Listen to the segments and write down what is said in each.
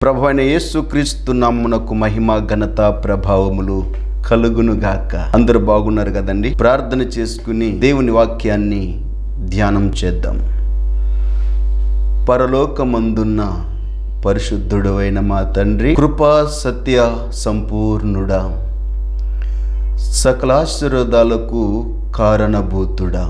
ప్రభు అయిన యేసుక్రీస్తు నామ్మునకు మహిమ ఘనత ప్రభావములు కలుగునుగాక అందరూ బాగున్నారు కదండి ప్రార్థన చేసుకుని దేవుని వాక్యాన్ని ధ్యానం చేద్దాం పరలోకమందున్న పరిశుద్ధుడు అయిన మా తండ్రి కృపా సత్య సంపూర్ణుడా సకలాశీర్వాదాలకు కారణభూతుడా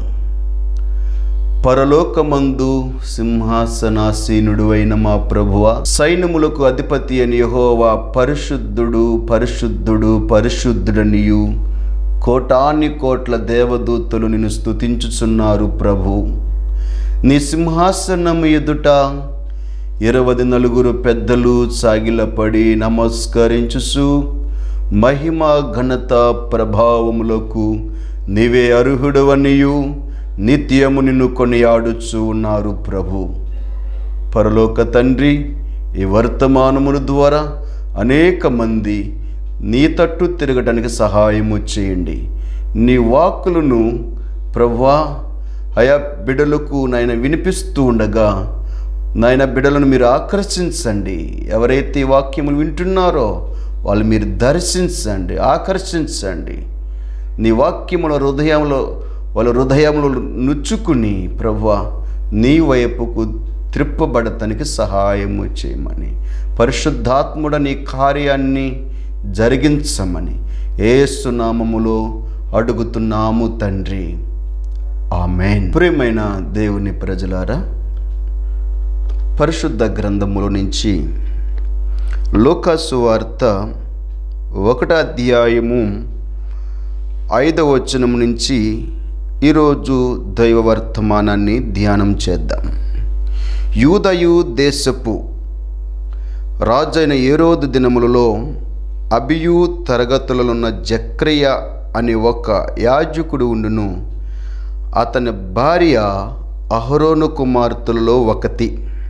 పరలోకమందు సింహాసనాసీనుడు అయిన మా ప్రభువ సైన్యములకు అధిపతి అని యెహోవా పరిశుద్ధుడు పరిశుద్ధుడు పరిశుద్ధుడనియు కోటాని కోట్ల దేవదూతలు నిన్ను స్తుతించుచున్నారు ప్రభు నీ సింహాసనము ఎదుట ఇరవై నలుగురు పెద్దలు సాగిలపడి నమస్కరించుసు మహిమ ఘనత ప్రభావములకు నీవే అర్హుడవనియు నిత్యము నిన్ను కొనియాడుచు ఉన్నారు ప్రభు పరలోక తండ్రి ఈ వర్తమానముల ద్వారా అనేక మంది నీ తట్టు తిరగడానికి సహాయము చేయండి నీ వాక్కులను ప్రభువా అయా బిడలకు నాయన వినిపిస్తూ ఉండగా నాయన బిడలను మీరు ఆకర్షించండి ఎవరైతే ఈ వాక్యములు వింటున్నారో వాళ్ళు మీరు దర్శించండి ఆకర్షించండి నీ వాక్యముల హృదయంలో వాళ్ళ హృదయంలో నుచ్చుకుని ప్రభువా నీ వైపుకు త్రిప్పబడతానికి సహాయము చేయమని పరిశుద్ధాత్ముడ నీ కార్యాన్ని జరిగించమని ఏసునామములో అడుగుతున్నాము తండ్రి ఆమెన్ ప్రియమైన దేవుని ప్రజలారా పరిశుద్ధ గ్రంథములో నుంచి లోకాసు వార్త ఒకట అధ్యాయము ఐదవ వచనం నుంచి ఈరోజు దైవ వర్తమానాన్ని ధ్యానం చేద్దాం యూదయు దేశపు రాజైన ఏరోదు దినములలో అభియు తరగతులనున్న జక్రియ అనే ఒక యాజకుడు ఉండును అతని భార్య అహరోను కుమార్తెలలో ఒకటి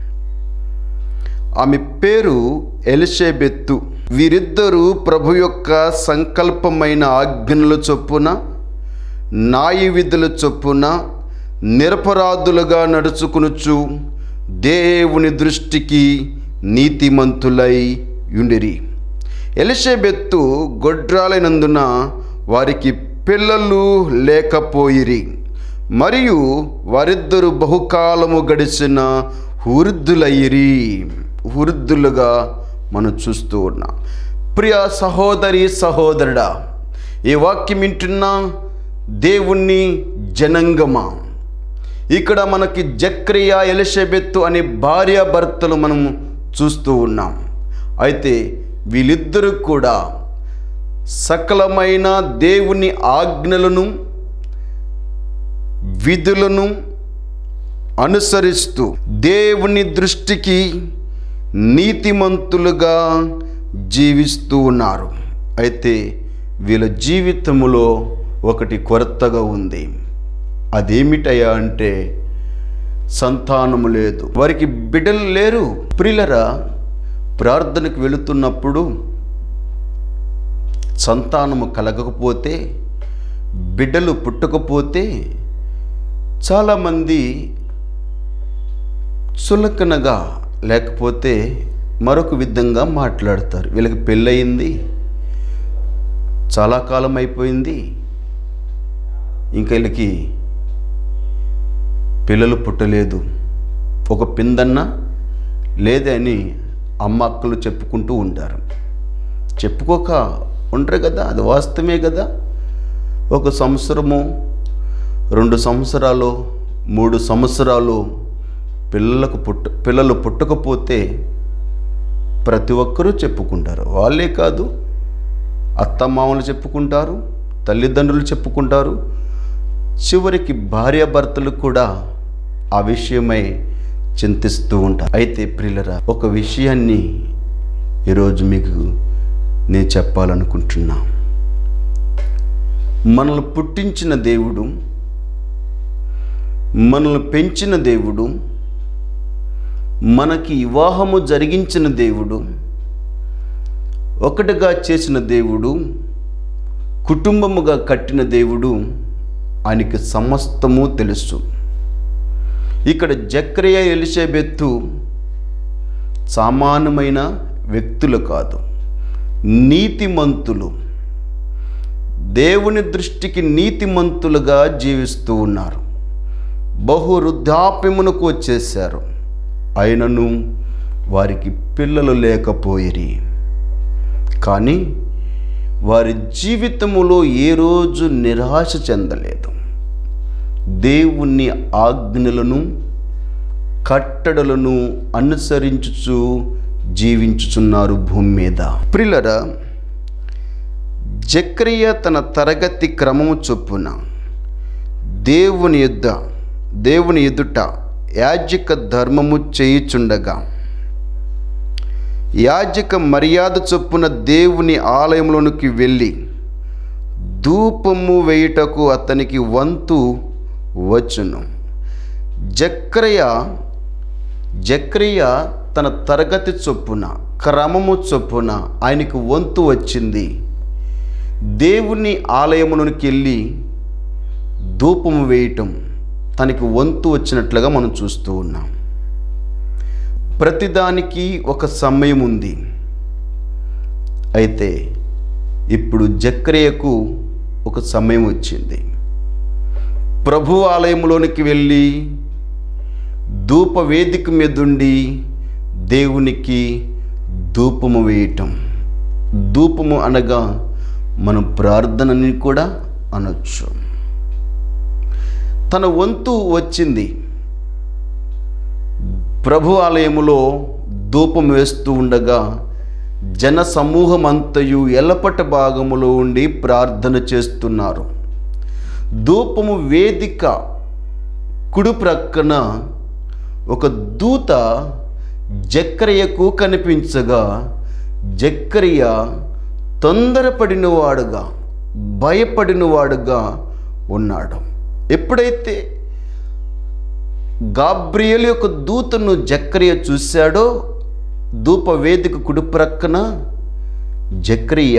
ఆమె పేరు ఎలిషేబెత్తు వీరిద్దరూ ప్రభు యొక్క సంకల్పమైన ఆజ్ఞల చొప్పున న్యాయ విధుల చొప్పున నిరపరాధులుగా నడుచుకునుచు దేవుని దృష్టికి నీతిమంతులై ఉండిరి ఎలిషబెత్తు గొడ్రాలైనందున వారికి పిల్లలు లేకపోయిరి మరియు వారిద్దరు బహుకాలము గడిచిన వృద్ధులయ్యిరి వృద్ధులుగా మనం చూస్తూ ఉన్నాం ప్రియ సహోదరి సహోదరుడా ఈ వాక్యం వింటున్న దేవుణ్ణి జనంగమా ఇక్కడ మనకి జక్రియ ఎలిషబెత్తు అనే భార్యాభర్తలు మనం చూస్తూ ఉన్నాం అయితే వీళ్ళిద్దరూ కూడా సకలమైన దేవుని ఆజ్ఞలను విధులను అనుసరిస్తూ దేవుని దృష్టికి నీతిమంతులుగా జీవిస్తూ ఉన్నారు అయితే వీళ్ళ జీవితములో ఒకటి కొరతగా ఉంది అదేమిటయా అంటే సంతానము లేదు వారికి బిడ్డలు లేరు ప్రియులరా ప్రార్థనకు వెళుతున్నప్పుడు సంతానము కలగకపోతే బిడ్డలు పుట్టకపోతే చాలామంది చులకనగా లేకపోతే మరొక విధంగా మాట్లాడతారు వీళ్ళకి పెళ్ళయింది చాలా కాలం అయిపోయింది ఇంకా వీళ్ళకి పిల్లలు పుట్టలేదు ఒక పిందన్న లేదని అమ్మ అక్కలు చెప్పుకుంటూ ఉంటారు చెప్పుకోక ఉండరు కదా అది వాస్తవమే కదా ఒక సంవత్సరము రెండు సంవత్సరాలు మూడు సంవత్సరాలు పిల్లలకు పుట్ట పిల్లలు పుట్టకపోతే ప్రతి ఒక్కరూ చెప్పుకుంటారు వాళ్ళే కాదు అత్తమామలు చెప్పుకుంటారు తల్లిదండ్రులు చెప్పుకుంటారు చివరికి భార్యాభర్తలు కూడా ఆ విషయమై చింతిస్తూ ఉంటారు అయితే ప్రియులరా ఒక విషయాన్ని ఈరోజు మీకు నేను చెప్పాలనుకుంటున్నా మనల్ని పుట్టించిన దేవుడు మనల్ని పెంచిన దేవుడు మనకి వివాహము జరిగించిన దేవుడు ఒకటిగా చేసిన దేవుడు కుటుంబముగా కట్టిన దేవుడు ఆయనకి సమస్తము తెలుసు ఇక్కడ జక్రియ ఎలిషబెత్తు సామాన్యమైన వ్యక్తులు కాదు నీతిమంతులు దేవుని దృష్టికి నీతిమంతులుగా జీవిస్తూ ఉన్నారు బహు వృద్ధాప్యమునకు వచ్చేశారు అయినను వారికి పిల్లలు లేకపోయిరి కానీ వారి జీవితములో ఏ రోజు నిరాశ చెందలేదు దేవుని ఆజ్ఞలను కట్టడలను అనుసరించుచు జీవించుచున్నారు భూమి మీద ప్రిలరా జక్రియ తన తరగతి క్రమము చొప్పున దేవుని యుద్ధ దేవుని ఎదుట యాజక ధర్మము చేయుచుండగా యాజక మర్యాద చొప్పున దేవుని ఆలయంలోనికి వెళ్ళి ధూపము వేయుటకు అతనికి వంతు వచ్చును జక్రయ జక్రియ తన తరగతి చొప్పున క్రమము చొప్పున ఆయనకు వంతు వచ్చింది దేవుని ఆలయమునికి వెళ్ళి ధూపము వేయటం తనకి వంతు వచ్చినట్లుగా మనం చూస్తూ ఉన్నాం ప్రతిదానికి ఒక సమయం ఉంది అయితే ఇప్పుడు జక్రియకు ఒక సమయం వచ్చింది ప్రభు ఆలయంలోనికి వెళ్ళి ధూప వేదిక మీదుండి దేవునికి ధూపము వేయటం ధూపము అనగా మనం ప్రార్థనని కూడా అనొచ్చు తన వంతు వచ్చింది ప్రభు ఆలయములో ధూపం వేస్తూ ఉండగా జన సమూహం అంతయు ఎల్లపట భాగములో ఉండి ప్రార్థన చేస్తున్నారు ధూపము వేదిక కుడి ప్రక్కన ఒక దూత జక్కరియకు కనిపించగా జక్కరియ తొందరపడినవాడుగా భయపడినవాడుగా ఉన్నాడు ఎప్పుడైతే గాబ్రియల్ యొక్క దూతను జక్కరియ చూశాడో ధూప వేదిక కుడి ప్రక్కన జక్రియ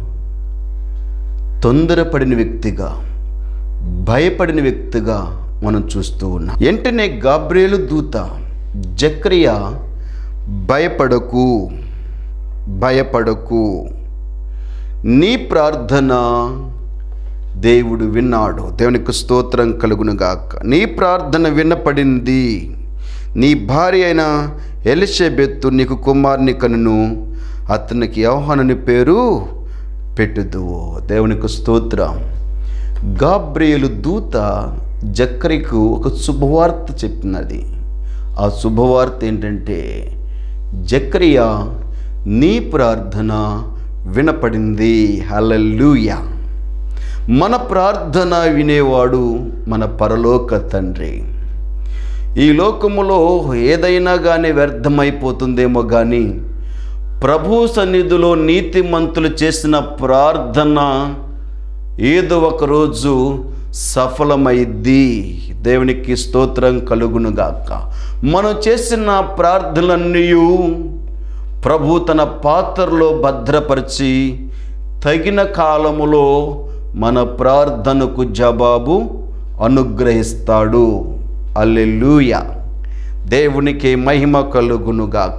తొందరపడిన వ్యక్తిగా భయపడిన వ్యక్తిగా మనం చూస్తూ ఉన్నాం వెంటనే గాబ్రియలు దూత జక్రియ భయపడకు భయపడకు నీ ప్రార్థన దేవుడు విన్నాడు దేవునికి స్తోత్రం కలుగునుగాక నీ ప్రార్థన వినపడింది నీ భార్య అయిన ఎలిషబెత్తు నీకు కుమార్ని కనును అతనికి యోహానుని పేరు పెట్టుదు దేవునికి స్తోత్రం గాబ్రియలు దూత జక్కరికి ఒక శుభవార్త చెప్పినది ఆ శుభవార్త ఏంటంటే జక్కరియా నీ ప్రార్థన వినపడింది హల్లెలూయా మన ప్రార్థన వినేవాడు మన పరలోక తండ్రి ఈ లోకములో ఏదైనా కానీ వ్యర్థమైపోతుందేమో కానీ ప్రభు సన్నిధిలో నీతిమంతులు చేసిన ప్రార్థన ఏదో ఒక రోజు సఫలమైద్ది దేవునికి స్తోత్రం కలుగునుగాక మనం చేసిన ప్రార్థనలన్నీ ప్రభు తన పాత్రలో భద్రపరిచి తగిన కాలములో మన ప్రార్థనకు జవాబు అనుగ్రహిస్తాడు అల్లెలూయ దేవునికి మహిమ కలుగునుగాక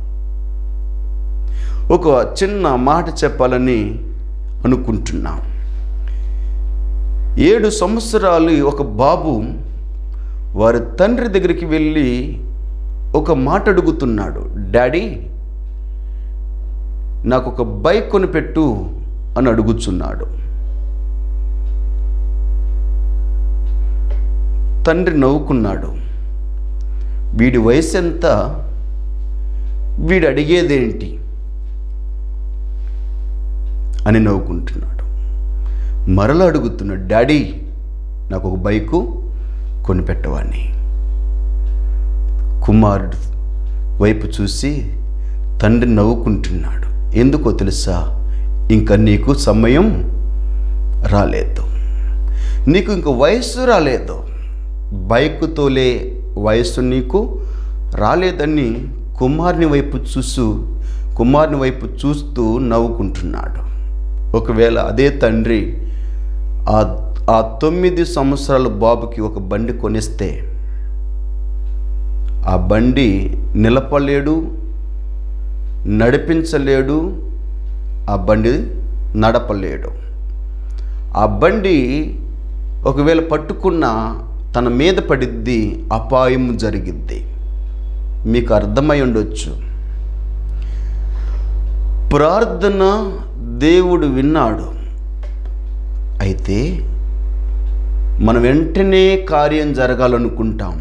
ఒక చిన్న మాట చెప్పాలని అనుకుంటున్నాం ఏడు సంవత్సరాలు ఒక బాబు వారి తండ్రి దగ్గరికి వెళ్ళి ఒక మాట అడుగుతున్నాడు డాడీ నాకు ఒక బైక్ కొనిపెట్టు అని అడుగుచున్నాడు తండ్రి నవ్వుకున్నాడు వీడి వయసు ఎంత వీడు అడిగేదేంటి అని నవ్వుకుంటున్నాడు మరలా అడుగుతున్నాడు డాడీ నాకు ఒక బైకు కొనిపెట్టవాన్ని కుమారుడు వైపు చూసి తండ్రి నవ్వుకుంటున్నాడు ఎందుకో తెలుసా ఇంకా నీకు సమయం రాలేదు నీకు ఇంక వయస్సు రాలేదు బైక్ తోలే వయస్సు నీకు రాలేదని కుమారుని వైపు చూస్తూ కుమారుని వైపు చూస్తూ నవ్వుకుంటున్నాడు ఒకవేళ అదే తండ్రి ఆ ఆ తొమ్మిది సంవత్సరాల బాబుకి ఒక బండి కొనిస్తే ఆ బండి నిలపలేడు నడిపించలేడు ఆ బండి నడపలేడు ఆ బండి ఒకవేళ పట్టుకున్న తన మీద పడిద్ది అపాయం జరిగిద్ది మీకు అర్థమై ఉండొచ్చు ప్రార్థన దేవుడు విన్నాడు అయితే మనం వెంటనే కార్యం జరగాలనుకుంటాం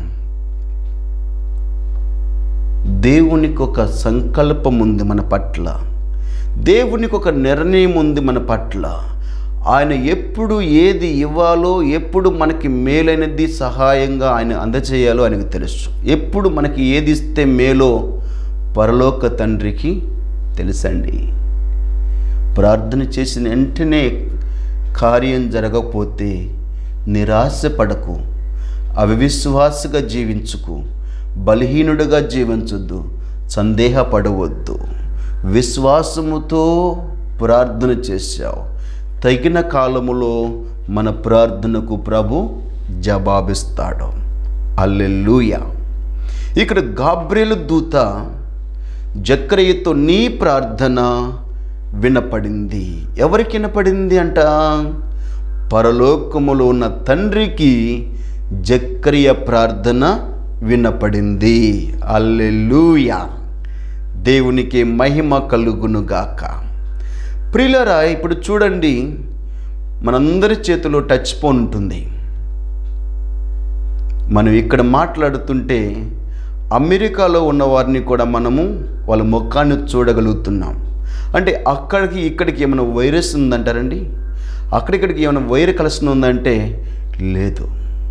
దేవునికి ఒక సంకల్పం ఉంది మన పట్ల దేవునికి ఒక నిర్ణయం ఉంది మన పట్ల ఆయన ఎప్పుడు ఏది ఇవ్వాలో ఎప్పుడు మనకి మేలైనది సహాయంగా ఆయన అందచేయాలో ఆయనకు తెలుసు ఎప్పుడు మనకి ఏది ఇస్తే మేలో పరలోక తండ్రికి తెలుసండి ప్రార్థన చేసిన వెంటనే కార్యం జరగకపోతే నిరాశపడకు అవిశ్వాసగా జీవించుకు బలహీనుడుగా జీవించొద్దు సందేహపడవద్దు విశ్వాసముతో ప్రార్థన చేశావు తగిన కాలములో మన ప్రార్థనకు ప్రభు జవాబిస్తాడు అల్లెల్లుయ ఇక్కడ గాబ్రేలు దూత జక్రయ్యతో నీ ప్రార్థన వినపడింది ఎవరికి వినపడింది అంట పరలోకములో ఉన్న తండ్రికి జక్రియ ప్రార్థన వినపడింది అల్లెలూయ దేవునికి మహిమ కలుగునుగాక ప్రియులరా ఇప్పుడు చూడండి మనందరి చేతిలో టచ్ ఫోన్ ఉంటుంది మనం ఇక్కడ మాట్లాడుతుంటే అమెరికాలో ఉన్న వారిని కూడా మనము వాళ్ళ ముఖాన్ని చూడగలుగుతున్నాం అంటే అక్కడికి ఇక్కడికి ఏమైనా వైరస్ ఉందంటారండి అక్కడిక్కడికి ఏమైనా వైర్ కలెక్షన్ ఉందంటే లేదు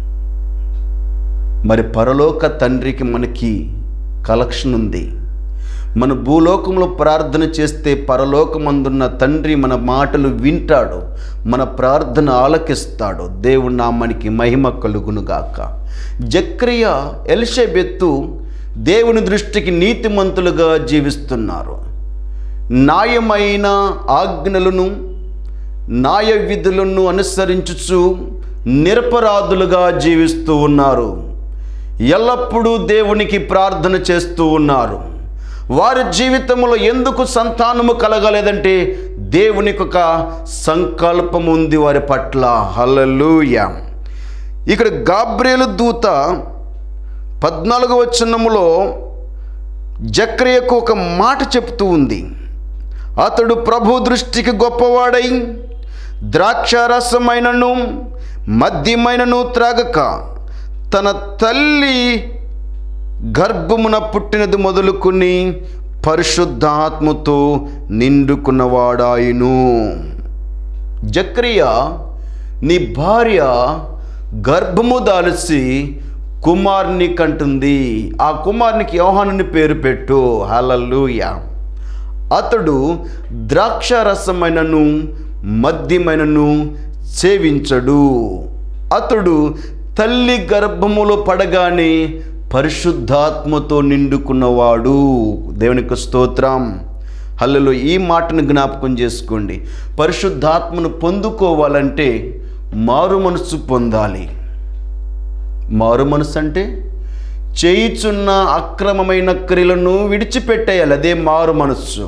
మరి పరలోక తండ్రికి మనకి కలెక్షన్ ఉంది మన భూలోకంలో ప్రార్థన చేస్తే పరలోకమందున్న తండ్రి మన మాటలు వింటాడు మన ప్రార్థన ఆలకిస్తాడు దేవుడి నామానికి మహిమ కలుగునుగాక జక్రియ ఎల్షెబెత్తు దేవుని దృష్టికి నీతిమంతులుగా జీవిస్తున్నారు న్యాయమైన ఆజ్ఞలను న్యాయ విధులను అనుసరించుచు నిరపరాధులుగా జీవిస్తూ ఉన్నారు ఎల్లప్పుడూ దేవునికి ప్రార్థన చేస్తూ ఉన్నారు వారి జీవితంలో ఎందుకు సంతానము కలగలేదంటే దేవునికి ఒక సంకల్పం ఉంది వారి పట్ల హల్లెలూయ ఇక్కడ గాబ్రేలు దూత పద్నాలుగవ వచనములో జక్రియకు ఒక మాట చెప్తూ ఉంది అతడు ప్రభు దృష్టికి గొప్పవాడై ద్రాక్షారసమైనను మద్యమైనను త్రాగక తన తల్లి గర్భమున పుట్టినది మొదలుకొని పరిశుద్ధాత్మతో నిండుకున్నవాడాయిను జక్రియ నీ భార్య గర్భము దాల్చి కుమార్ని కంటుంది ఆ కుమార్నికి యోహానుని పేరు పెట్టు హలలుయ అతడు ద్రాక్షారసమైనను మద్యమైనను సేవించడు అతడు తల్లి గర్భములో పడగానే పరిశుద్ధాత్మతో నిండుకున్నవాడు దేవునికి స్తోత్రం హల్లలో ఈ మాటను జ్ఞాపకం చేసుకోండి పరిశుద్ధాత్మను పొందుకోవాలంటే మారు మనసు పొందాలి మారు మనసు అంటే చేయుచున్న అక్రమమైన క్రియలను విడిచిపెట్టేయాలి అదే మారు మనస్సు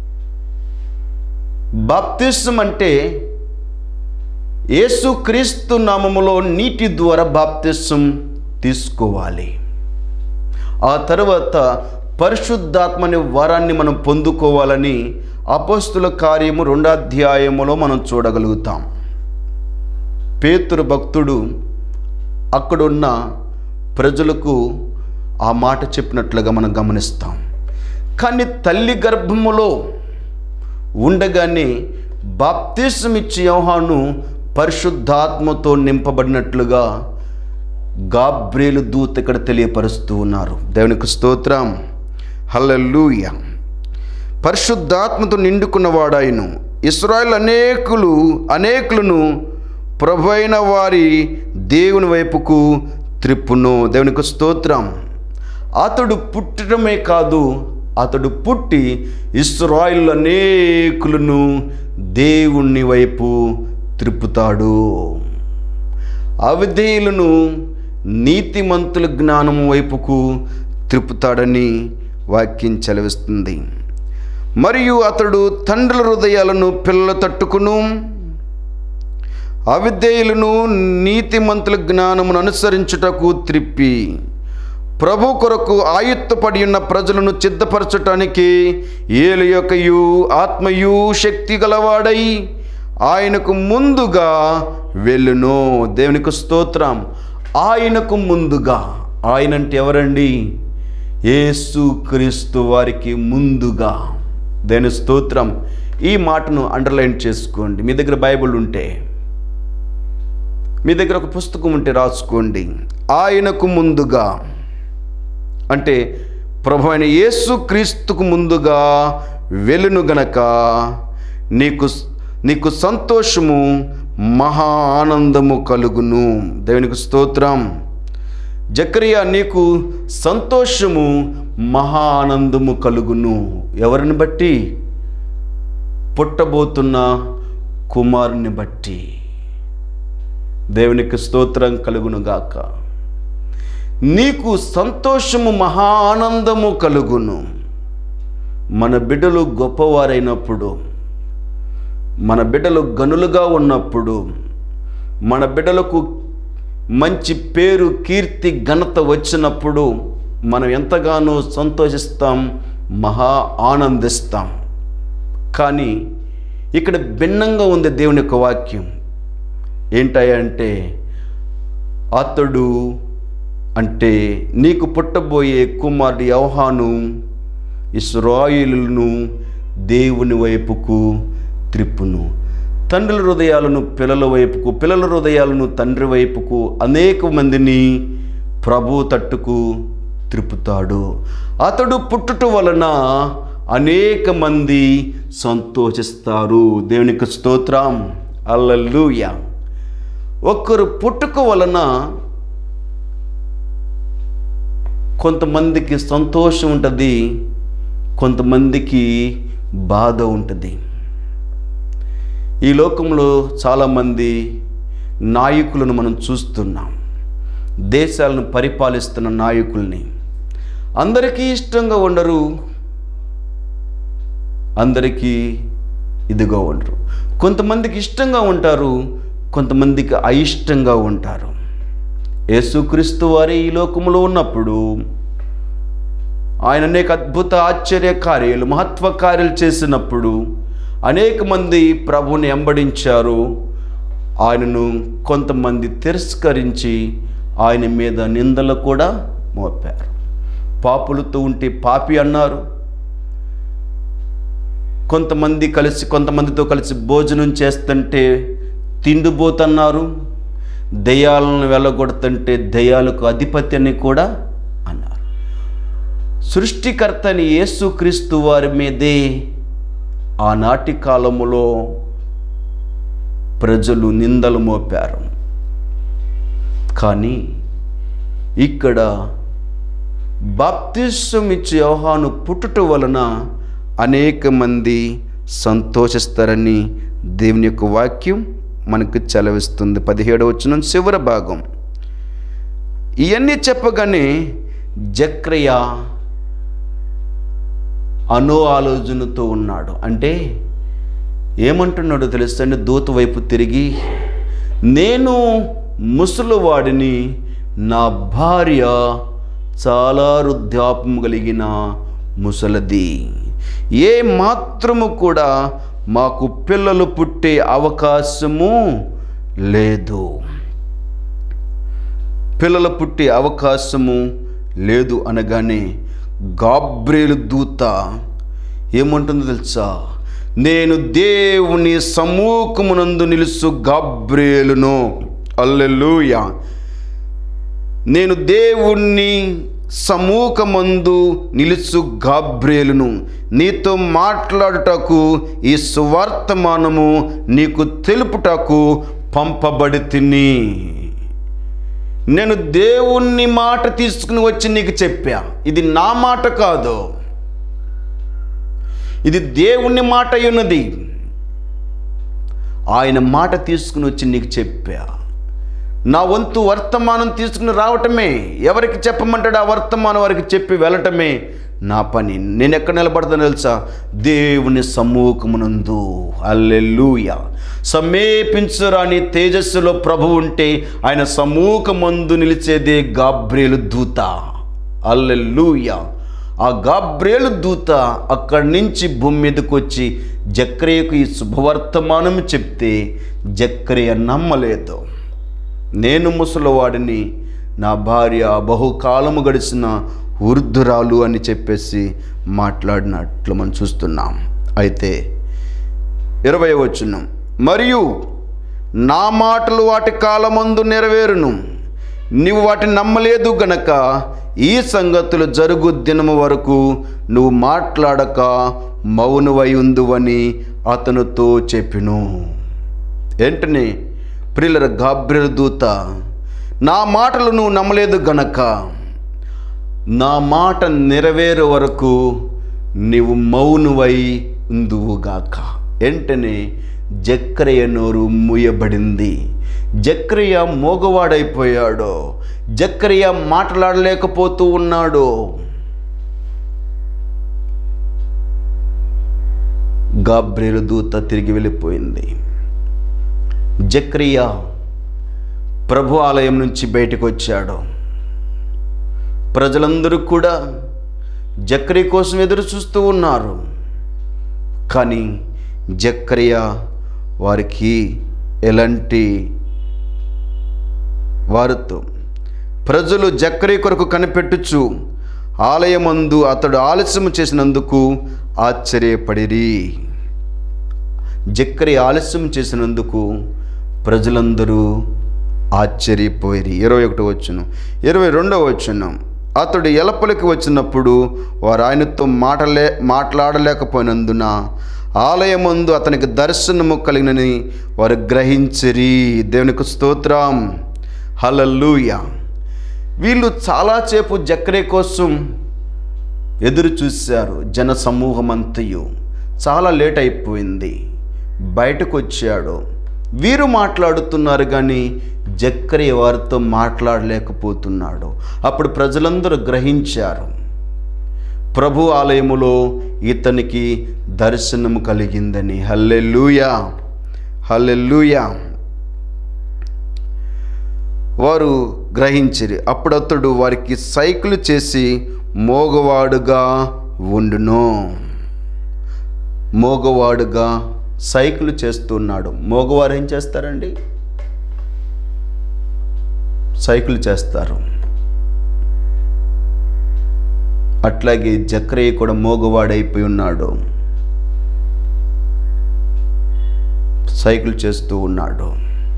బాప్తిసం అంటే యేసుక్రీస్తు నామములో నీటి ద్వారా బాప్తిసం తీసుకోవాలి ఆ తర్వాత పరిశుద్ధాత్మని వరాన్ని మనం పొందుకోవాలని అపోస్తుల కార్యము రెండో అధ్యాయములో మనం చూడగలుగుతాం పేతురు భక్తుడు అక్కడున్న ప్రజలకు ఆ మాట చెప్పినట్లుగా మనం గమనిస్తాం కానీ తల్లి గర్భములో ఉండగానే బాప్తిసం ఇచ్చి యోహాను పరిశుద్ధాత్మతో నింపబడినట్లుగా గాబ్రేలు దూత ఇక్కడ తెలియపరుస్తూ ఉన్నారు దేవునికి స్తోత్రం హల్లెలూయ పరిశుద్ధాత్మతో నిండుకున్నవాడాయను ఇస్రాయల్ అనేకులు అనేకులను ప్రభు అయిన వారి దేవుని వైపుకు త్రిప్పును దేవునికి స్తోత్రం అతడు పుట్టడమే కాదు అతడు పుట్టి ఇస్రాయిల్ అనేకులను దేవుని వైపు త్రిప్పుతాడు అవిధేయులను నీతిమంతుల జ్ఞానం వైపుకు త్రిప్పుతాడని వాక్యం చెలవిస్తుంది మరియు అతడు తండ్రుల హృదయాలను పిల్లల తట్టుకును అవిధేయులను నీతిమంతుల జ్ఞానమును అనుసరించుటకు త్రిప్పి ప్రభు కొరకు ఆయుత్తపడి ఉన్న ప్రజలను సిద్ధపరచటానికి ఏలు యొక్కయు ఆత్మయు శక్తి గలవాడై ఆయనకు ముందుగా వెళ్ళును దేవునికి స్తోత్రం ఆయనకు ముందుగా ఆయన అంటే ఎవరండి యేసు క్రీస్తు వారికి ముందుగా దేని స్తోత్రం ఈ మాటను అండర్లైన్ చేసుకోండి మీ దగ్గర బైబిల్ ఉంటే మీ దగ్గర ఒక పుస్తకం ఉంటే రాసుకోండి ఆయనకు ముందుగా అంటే ప్రభు అయిన యేసు క్రీస్తుకు ముందుగా వెలును గనక నీకు నీకు సంతోషము మహా ఆనందము కలుగును దేవునికి స్తోత్రం జకరియా నీకు సంతోషము మహా ఆనందము కలుగును ఎవరిని బట్టి పుట్టబోతున్న కుమారుని బట్టి దేవునికి స్తోత్రం కలుగునుగాక నీకు సంతోషము మహా ఆనందము కలుగును మన బిడ్డలు గొప్పవారైనప్పుడు మన బిడ్డలు గనులుగా ఉన్నప్పుడు మన బిడ్డలకు మంచి పేరు కీర్తి ఘనత వచ్చినప్పుడు మనం ఎంతగానో సంతోషిస్తాం మహా ఆనందిస్తాం కానీ ఇక్కడ భిన్నంగా ఉంది దేవుని యొక్క వాక్యం ఏంటంటే అతడు అంటే నీకు పుట్టబోయే కుమారుడు యవహాను ఇస్రాయిలును దేవుని వైపుకు త్రిప్పును తండ్రుల హృదయాలను పిల్లల వైపుకు పిల్లల హృదయాలను తండ్రి వైపుకు అనేక మందిని ప్రభు తట్టుకు త్రిప్పుతాడు అతడు పుట్టుట వలన అనేక మంది సంతోషిస్తారు దేవునికి స్తోత్రం అల్లల్లుయ ఒక్కరు పుట్టుక వలన కొంతమందికి సంతోషం ఉంటుంది కొంతమందికి బాధ ఉంటుంది ఈ లోకంలో చాలామంది నాయకులను మనం చూస్తున్నాం దేశాలను పరిపాలిస్తున్న నాయకుల్ని అందరికీ ఇష్టంగా ఉండరు అందరికీ ఇదిగా ఉండరు కొంతమందికి ఇష్టంగా ఉంటారు కొంతమందికి అయిష్టంగా ఉంటారు యేసుక్రీస్తు వారి ఈ లోకంలో ఉన్నప్పుడు ఆయన అనేక అద్భుత ఆశ్చర్య కార్యాలు మహత్వ కార్యాలు చేసినప్పుడు అనేక మంది ప్రభుని ఎంబడించారు ఆయనను కొంతమంది తిరస్కరించి ఆయన మీద నిందలు కూడా మోపారు పాపులతో ఉంటే పాపి అన్నారు కొంతమంది కలిసి కొంతమందితో కలిసి భోజనం చేస్తుంటే తిండిపోతున్నారు దయ్యాలను వెళ్ళగొడుతుంటే దయ్యాలకు అధిపతి అని కూడా అన్నారు సృష్టికర్త అని యేసుక్రీస్తు వారి మీదే ఆనాటి కాలములో ప్రజలు నిందలు మోపారు కానీ ఇక్కడ బాప్తిసం ఇచ్చే యోహాను పుట్టుట వలన అనేక మంది సంతోషిస్తారని దేవుని యొక్క వాక్యం మనకు చలవిస్తుంది పదిహేడు వచ్చిన చివరి భాగం ఇవన్నీ చెప్పగానే జక్రయ అనో ఆలోచనతో ఉన్నాడు అంటే ఏమంటున్నాడో తెలుసండి దూత వైపు తిరిగి నేను ముసలివాడిని నా భార్య చాలా వృద్ధాపం కలిగిన ముసలది ఏ మాత్రము కూడా మాకు పిల్లలు పుట్టే అవకాశము లేదు పిల్లలు పుట్టే అవకాశము లేదు అనగానే గాబ్రేలు దూత ఏమంటుందో తెలుసా నేను దేవుని సమ్మూఖమునందు నిలుసు గాబ్రేలును అల్లెలూయా నేను దేవుణ్ణి సమూహమందు నిలుచు గాబ్రేలును నీతో మాట్లాడుటకు ఈ సువార్తమానము నీకు తెలుపుటకు పంపబడి తిని నేను దేవుణ్ణి మాట తీసుకుని వచ్చి నీకు చెప్పా ఇది నా మాట కాదు ఇది దేవుని మాట అయి ఉన్నది ఆయన మాట తీసుకుని వచ్చి నీకు చెప్పా నా వంతు వర్తమానం తీసుకుని రావటమే ఎవరికి చెప్పమంటాడు ఆ వర్తమానం వారికి చెప్పి వెళ్ళటమే నా పని నేను ఎక్కడ నిలబడతాను తెలుసా దేవుని సమ్మూఖమునందు అల్లెలుయ సమీపించరాని తేజస్సులో ప్రభు ఉంటే ఆయన సమ్మూఖమందు నిలిచేదే గాబ్రేలు దూత అల్లెలుయ ఆ గాబ్రేలు దూత అక్కడి నుంచి భూమి మీదకి వచ్చి జక్రియకు ఈ శుభవర్తమానం చెప్తే జక్రియ నమ్మలేదు నేను ముసలివాడిని నా భార్య బహుకాలము గడిచిన వృద్ధురాలు అని చెప్పేసి మాట్లాడినట్లు మనం చూస్తున్నాం అయితే ఇరవై వచ్చున్నాం మరియు నా మాటలు వాటి కాలమందు నెరవేరును నీవు వాటిని నమ్మలేదు గనక ఈ సంగతులు జరుగు దినము వరకు నువ్వు మాట్లాడక మౌనువై ఉందువని అతనితో చెప్పిను వెంటనే ప్రియుల గాబ్రెల దూత నా మాటలు నువ్వు నమ్మలేదు గనక నా మాట నెరవేరే వరకు నీవు మౌనువై ఉందువుగాక వెంటనే జక్రయ్య నోరు మూయబడింది జక్రయ్య మోగవాడైపోయాడు జక్రయ్య మాట్లాడలేకపోతూ ఉన్నాడు గాబ్రేలు దూత తిరిగి వెళ్ళిపోయింది జక్రియా ప్రభు ఆలయం నుంచి బయటకు వచ్చాడు ప్రజలందరూ కూడా జక్రి కోసం ఎదురు చూస్తూ ఉన్నారు కానీ జక్రియా వారికి ఎలాంటి వారితో ప్రజలు జక్రి కొరకు కనిపెట్టుచు ఆలయమందు అతడు ఆలస్యం చేసినందుకు ఆశ్చర్యపడిరి జక్కరి ఆలస్యం చేసినందుకు ప్రజలందరూ ఆశ్చర్యపోయి ఇరవై ఒకటి వచ్చును ఇరవై రెండవ వచ్చును అతడు ఎలపలికి వచ్చినప్పుడు వారు ఆయనతో మాటలే మాట్లాడలేకపోయినందున ఆలయమందు అతనికి దర్శనము కలిగినని వారు గ్రహించిరి దేవునికి స్తోత్రం హలల్లుయ వీళ్ళు చాలాసేపు జక్కరే కోసం ఎదురు చూశారు జన సమూహమంతయు చాలా లేట్ అయిపోయింది బయటకు వచ్చాడు వీరు మాట్లాడుతున్నారు కానీ జక్కరి వారితో మాట్లాడలేకపోతున్నాడు అప్పుడు ప్రజలందరూ గ్రహించారు ప్రభు ఆలయములో ఇతనికి దర్శనము కలిగిందని హల్లెలూయా హల్లెలూయా వారు గ్రహించిరి అప్పుడతడు వారికి సైకిల్ చేసి మోగవాడుగా ఉండును మోగవాడుగా సైకిల్ చేస్తున్నాడు మోగవారు ఏం చేస్తారండి సైకిల్ చేస్తారు అట్లాగే జక్రయ్య కూడా మోగవాడైపోయి ఉన్నాడు సైకిల్ చేస్తూ ఉన్నాడు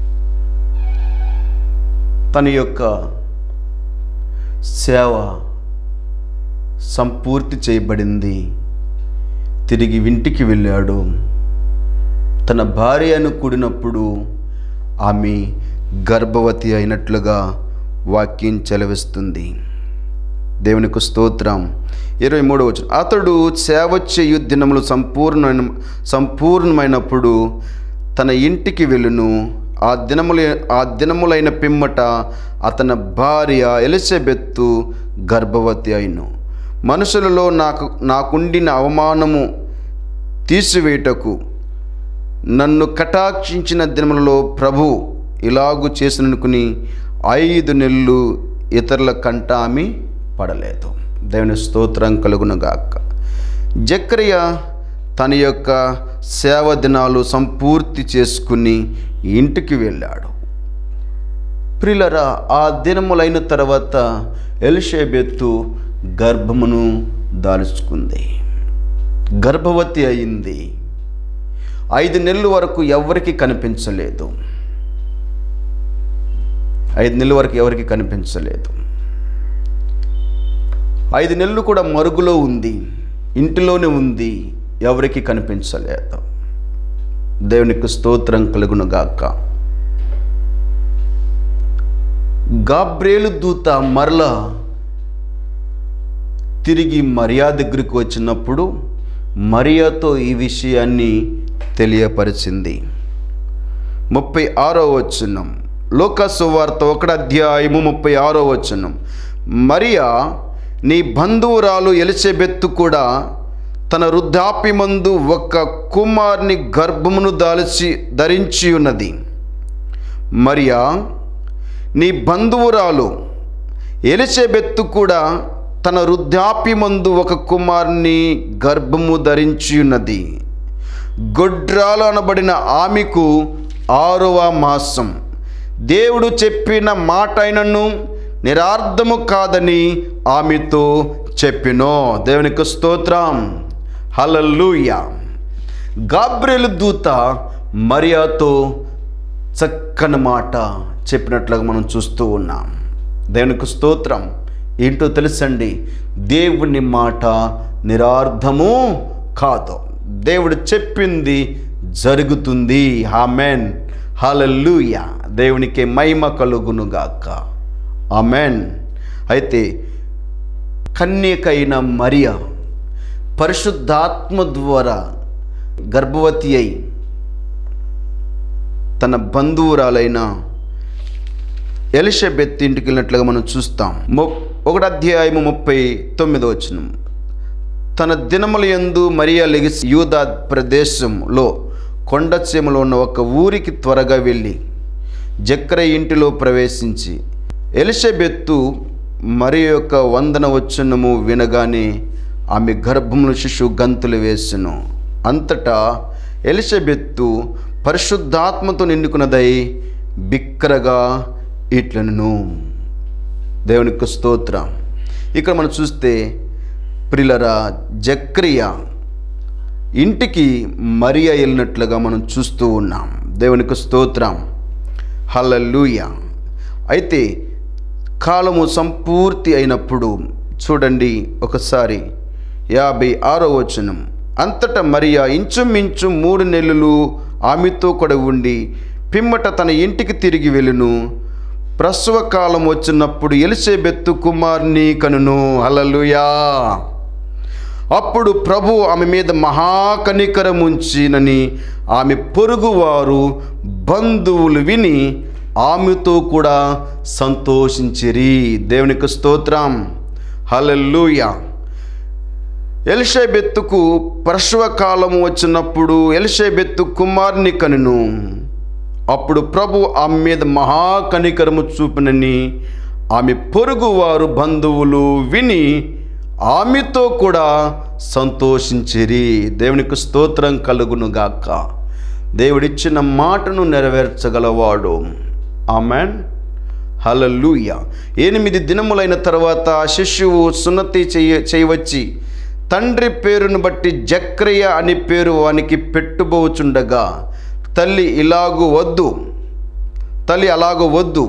తన యొక్క సేవ సంపూర్తి చేయబడింది తిరిగి ఇంటికి వెళ్ళాడు తన భార్యను కూడినప్పుడు ఆమె గర్భవతి అయినట్లుగా వాక్యం చెలవిస్తుంది దేవునికి స్తోత్రం ఇరవై మూడవ వచ్చిన అతడు సేవ చేయు దినములు సంపూర్ణ సంపూర్ణమైనప్పుడు తన ఇంటికి వెళ్ళును ఆ దినముల ఆ దినములైన పిమ్మట అతని భార్య ఎలిజబెత్తు గర్భవతి అయిను మనుషులలో నాకు నాకుండిన అవమానము తీసివేయటకు నన్ను కటాక్షించిన దినములలో ప్రభు ఇలాగు చేసిననుకుని ఐదు నెలలు ఇతరుల కంట ఆమె పడలేదు దేవుని స్తోత్రం కలుగునుగాక జక్రియ తన యొక్క సేవ దినాలు సంపూర్తి చేసుకుని ఇంటికి వెళ్ళాడు ప్రిలరా ఆ దినములైన తర్వాత ఎలిషేబెత్తు గర్భమును దాల్చుకుంది గర్భవతి అయింది ఐదు నెలల వరకు ఎవరికి కనిపించలేదు ఐదు నెలల వరకు ఎవరికి కనిపించలేదు ఐదు నెలలు కూడా మరుగులో ఉంది ఇంటిలోనే ఉంది ఎవరికి కనిపించలేదు దేవునికి స్తోత్రం కలుగునుగాక గాబ్రేలు దూత మరల తిరిగి మరియా దగ్గరికి వచ్చినప్పుడు మరియాతో ఈ విషయాన్ని తెలియపరిచింది ముప్పై ఆరో వచనం లోక సువార్త ఒకటి అధ్యాయము ముప్పై ఆరో వచనం మరియా నీ బంధువురాలు ఎలిజబెత్తు కూడా తన వృద్ధాప్యమందు ఒక కుమార్ని గర్భమును దాల్చి ధరించి ఉన్నది మరియా నీ బంధువురాలు ఎలిజబెత్తు కూడా తన వృద్ధాప్యమందు ఒక కుమార్ని గర్భము ధరించి ఉన్నది గొడ్రాలు అనబడిన ఆమెకు ఆరవ మాసం దేవుడు చెప్పిన మాట అయినను నిరార్థము కాదని ఆమెతో చెప్పినో దేవునికి స్తోత్రం హలల్లుయ గాబ్రేలు దూత మరియాతో చక్కని మాట చెప్పినట్లుగా మనం చూస్తూ ఉన్నాం దేవునికి స్తోత్రం ఏంటో తెలుసండి దేవుని మాట నిరార్థము కాదు దేవుడు చెప్పింది జరుగుతుంది ఆమెన్ హలల్లుయ దేవునికి మహిమ కలుగునుగాక ఆమెన్ అయితే కన్యకైన మరియ పరిశుద్ధాత్మ ద్వారా గర్భవతి అయి తన బంధువురాలైన ఎలిషబెత్ ఇంటికి వెళ్ళినట్లుగా మనం చూస్తాం మొ ఒకటి అధ్యాయము ముప్పై తొమ్మిదో వచనం తన దినముల యందు మరియా లెగిసి యూదా ప్రదేశంలో కొండచీమలో ఉన్న ఒక ఊరికి త్వరగా వెళ్ళి జక్ర ఇంటిలో ప్రవేశించి ఎలిషబెత్తు మరి యొక్క వందన వచ్చునము వినగానే ఆమె గర్భములు శిశువు గంతులు వేసును అంతటా ఎలిషబెత్తు పరిశుద్ధాత్మతో నిండుకున్నదై బిక్కరగా ఇట్లను దేవునికి స్తోత్రం ఇక్కడ మనం చూస్తే ప్రిలరా జక్రియ ఇంటికి మరియ వెళ్ళినట్లుగా మనం చూస్తూ ఉన్నాం దేవునికి స్తోత్రం హల్లెలూయ అయితే కాలము సంపూర్తి అయినప్పుడు చూడండి ఒకసారి యాభై ఆరో వచనం అంతటా మరియా ఇంచుమించు మూడు నెలలు ఆమెతో కూడా ఉండి పిమ్మట తన ఇంటికి తిరిగి వెళ్ళును ప్రసవ కాలం వచ్చినప్పుడు ఎలిసేబెత్తు కుమార్ని కనును హల్లెలూయా అప్పుడు ప్రభు ఆమె మీద మహాకనికరం ఉంచినని ఆమె పొరుగువారు బంధువులు విని ఆమెతో కూడా సంతోషించిరి దేవునికి స్తోత్రం హల్లెలూయా ఎలిషబెత్తుకు ప్రసవ కాలము వచ్చినప్పుడు ఎలిషబెత్తు కుమార్ని కనును అప్పుడు ప్రభు ఆమె మీద మహాకనికరము చూపినని ఆమె పొరుగువారు బంధువులు విని ఆమెతో కూడా సంతోషించిరి దేవునికి స్తోత్రం కలుగునుగాక దేవుడిచ్చిన మాటను నెరవేర్చగలవాడు ఆమెన్ హలలుయ ఎనిమిది దినములైన తర్వాత ఆ శిశువు సున్నతి చేయ చేయవచ్చి తండ్రి పేరును బట్టి జక్రయ్య అని పేరు వానికి పెట్టుబోచుండగా తల్లి ఇలాగు వద్దు తల్లి అలాగూ వద్దు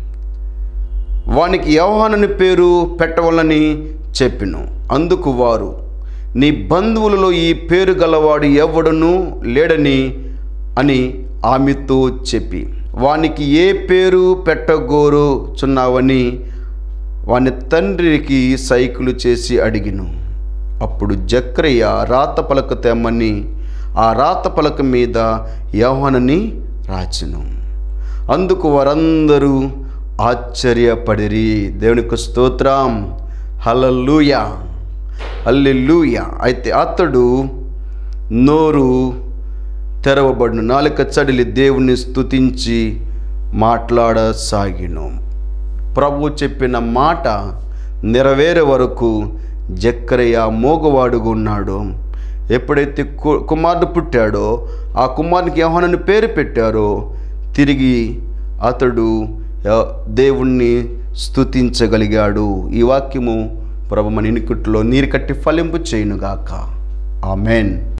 వానికి యవహానుని పేరు పెట్టవలని చెప్పిను అందుకు వారు నీ బంధువులలో ఈ పేరు గలవాడు ఎవడును లేడని అని ఆమెతో చెప్పి వానికి ఏ పేరు పెట్టగోరు చున్నావని వాని తండ్రికి సైకిలు చేసి అడిగిను అప్పుడు జక్రయ్య రాత పలక తెమ్మని ఆ రాత పలక మీద యవనని రాచెను అందుకు వారందరూ ఆశ్చర్యపడిరి దేవునికి స్తోత్రం హలల్లుయ హల్లెలూయ అయితే అతడు నోరు తెరవబడిన నాలుక చడిలి దేవుని స్తుతించి మాట్లాడసాగిను ప్రభు చెప్పిన మాట నెరవేరే వరకు జక్కరయ్య మోగవాడుగా ఉన్నాడు ఎప్పుడైతే కు- కుమారుడు పుట్టాడో ఆ కుమారునికి యోహానని పేరు పెట్టారో తిరిగి అతడు య- దేవుణ్ణి స్తుతించగలిగాడు ఈ వాక్యము ప్రభు మన ఇనుకుట్లో నీరు కట్టి ఫలింపు చేయునుగాక ఆమెన్